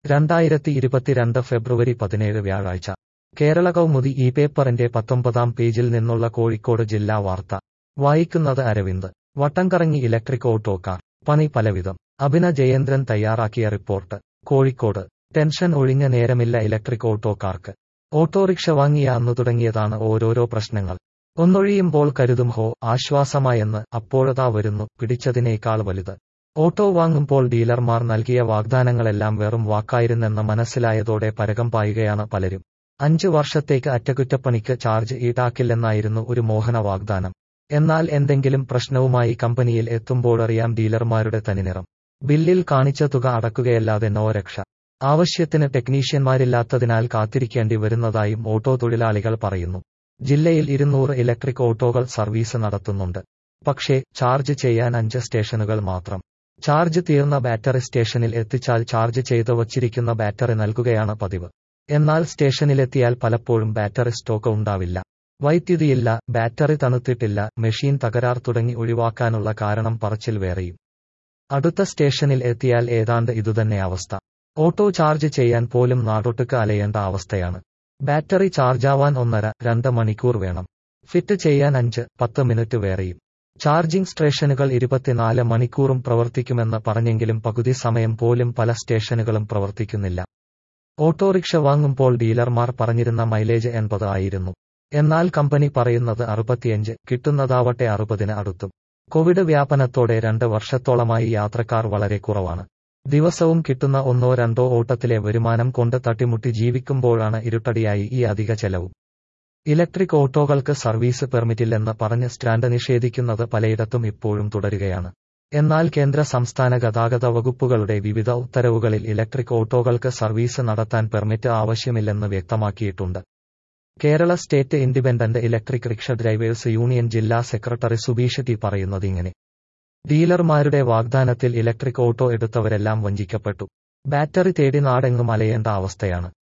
രണ്ടായിരത്തി ഇരുപത്തിരണ്ട് ഫെബ്രുവരി പതിനേഴ് വ്യാഴാഴ്ച കേരള കൗമുദി ഈ പേപ്പറിന്റെ പത്തൊമ്പതാം പേജിൽ നിന്നുള്ള കോഴിക്കോട് ജില്ലാ വാർത്ത വായിക്കുന്നത് അരവിന്ദ് വട്ടംകറങ്ങി ഇലക്ട്രിക് ഓട്ടോ കാർ പണി പലവിധം അഭിന ജയേന്ദ്രൻ തയ്യാറാക്കിയ റിപ്പോർട്ട് കോഴിക്കോട് ടെൻഷൻ ഒഴിഞ്ഞ നേരമില്ല ഇലക്ട്രിക് ഓട്ടോക്കാർക്ക് ഓട്ടോറിക്ഷ വാങ്ങിയ അന്നു തുടങ്ങിയതാണ് ഓരോരോ പ്രശ്നങ്ങൾ ഒന്നൊഴിയുമ്പോൾ കരുതും ഹോ ആശ്വാസമായെന്ന് അപ്പോഴതാ വരുന്നു പിടിച്ചതിനേക്കാൾ വലുത് ഓട്ടോ വാങ്ങുമ്പോൾ ഡീലർമാർ നൽകിയ വാഗ്ദാനങ്ങളെല്ലാം വെറും വാക്കായിരുന്നെന്ന് മനസ്സിലായതോടെ പരകം പായുകയാണ് പലരും അഞ്ചു വർഷത്തേക്ക് അറ്റകുറ്റപ്പണിക്ക് ചാർജ് ഈടാക്കില്ലെന്നായിരുന്നു ഒരു മോഹന വാഗ്ദാനം എന്നാൽ എന്തെങ്കിലും പ്രശ്നവുമായി കമ്പനിയിൽ എത്തുമ്പോഴറിയാം ഡീലർമാരുടെ തനിനിറം ബില്ലിൽ കാണിച്ച തുക അടക്കുകയല്ലാതെ നോ രക്ഷ ആവശ്യത്തിന് ടെക്നീഷ്യന്മാരില്ലാത്തതിനാൽ കാത്തിരിക്കേണ്ടി വരുന്നതായും ഓട്ടോ തൊഴിലാളികൾ പറയുന്നു ജില്ലയിൽ ഇരുന്നൂറ് ഇലക്ട്രിക് ഓട്ടോകൾ സർവീസ് നടത്തുന്നുണ്ട് പക്ഷേ ചാർജ് ചെയ്യാൻ അഞ്ച് സ്റ്റേഷനുകൾ മാത്രം ചാർജ് തീർന്ന ബാറ്ററി സ്റ്റേഷനിൽ എത്തിച്ചാൽ ചാർജ് ചെയ്ത് വച്ചിരിക്കുന്ന ബാറ്ററി നൽകുകയാണ് പതിവ് എന്നാൽ സ്റ്റേഷനിലെത്തിയാൽ പലപ്പോഴും ബാറ്ററി സ്റ്റോക്ക് ഉണ്ടാവില്ല വൈദ്യുതിയില്ല ബാറ്ററി തണുത്തിട്ടില്ല മെഷീൻ തകരാർ തുടങ്ങി ഒഴിവാക്കാനുള്ള കാരണം പറച്ചിൽ വേറെയും അടുത്ത സ്റ്റേഷനിൽ എത്തിയാൽ ഏതാണ്ട് ഇതുതന്നെ അവസ്ഥ ഓട്ടോ ചാർജ് ചെയ്യാൻ പോലും നാടൊട്ടുക്ക് അലയേണ്ട അവസ്ഥയാണ് ബാറ്ററി ചാർജാവാൻ ഒന്നര രണ്ട് മണിക്കൂർ വേണം ഫിറ്റ് ചെയ്യാൻ അഞ്ച് പത്ത് മിനിറ്റ് വേറെയും ചാർജിംഗ് സ്റ്റേഷനുകൾ ഇരുപത്തിനാല് മണിക്കൂറും പ്രവർത്തിക്കുമെന്ന് പറഞ്ഞെങ്കിലും പകുതി സമയം പോലും പല സ്റ്റേഷനുകളും പ്രവർത്തിക്കുന്നില്ല ഓട്ടോറിക്ഷ വാങ്ങുമ്പോൾ ഡീലർമാർ പറഞ്ഞിരുന്ന മൈലേജ് എൺപത് ആയിരുന്നു എന്നാൽ കമ്പനി പറയുന്നത് അറുപത്തിയഞ്ച് കിട്ടുന്നതാവട്ടെ അറുപതിന് അടുത്തും കോവിഡ് വ്യാപനത്തോടെ രണ്ട് വർഷത്തോളമായി യാത്രക്കാർ വളരെ കുറവാണ് ദിവസവും കിട്ടുന്ന ഒന്നോ രണ്ടോ ഓട്ടത്തിലെ വരുമാനം കൊണ്ട് തട്ടിമുട്ടി ജീവിക്കുമ്പോഴാണ് ഇരുട്ടടിയായി ഈ അധിക ചെലവും ഇലക്ട്രിക് ഓട്ടോകൾക്ക് സർവീസ് പെർമിറ്റില്ലെന്ന് പറഞ്ഞ് സ്റ്റാൻഡ് നിഷേധിക്കുന്നത് പലയിടത്തും ഇപ്പോഴും തുടരുകയാണ് എന്നാൽ കേന്ദ്ര സംസ്ഥാന ഗതാഗത വകുപ്പുകളുടെ വിവിധ ഉത്തരവുകളിൽ ഇലക്ട്രിക് ഓട്ടോകൾക്ക് സർവീസ് നടത്താൻ പെർമിറ്റ് ആവശ്യമില്ലെന്ന് വ്യക്തമാക്കിയിട്ടുണ്ട് Kerala state independent electric rickshaw drivers union ജില്ലാ സെക്രട്ടറി സുബീഷ് ടി പറയുന്നതിങ്ങനെ ഡീലർമാരുടെ വാഗ്ദാനത്തിൽ ഇലക്ട്രിക് ഓട്ടോ എടുത്തവരെല്ലാം വഞ്ചിക്കപ്പെട്ടു ബാറ്ററി തേടി നാടെങ്ങും അലയേണ്ട അവസ്ഥയാണ്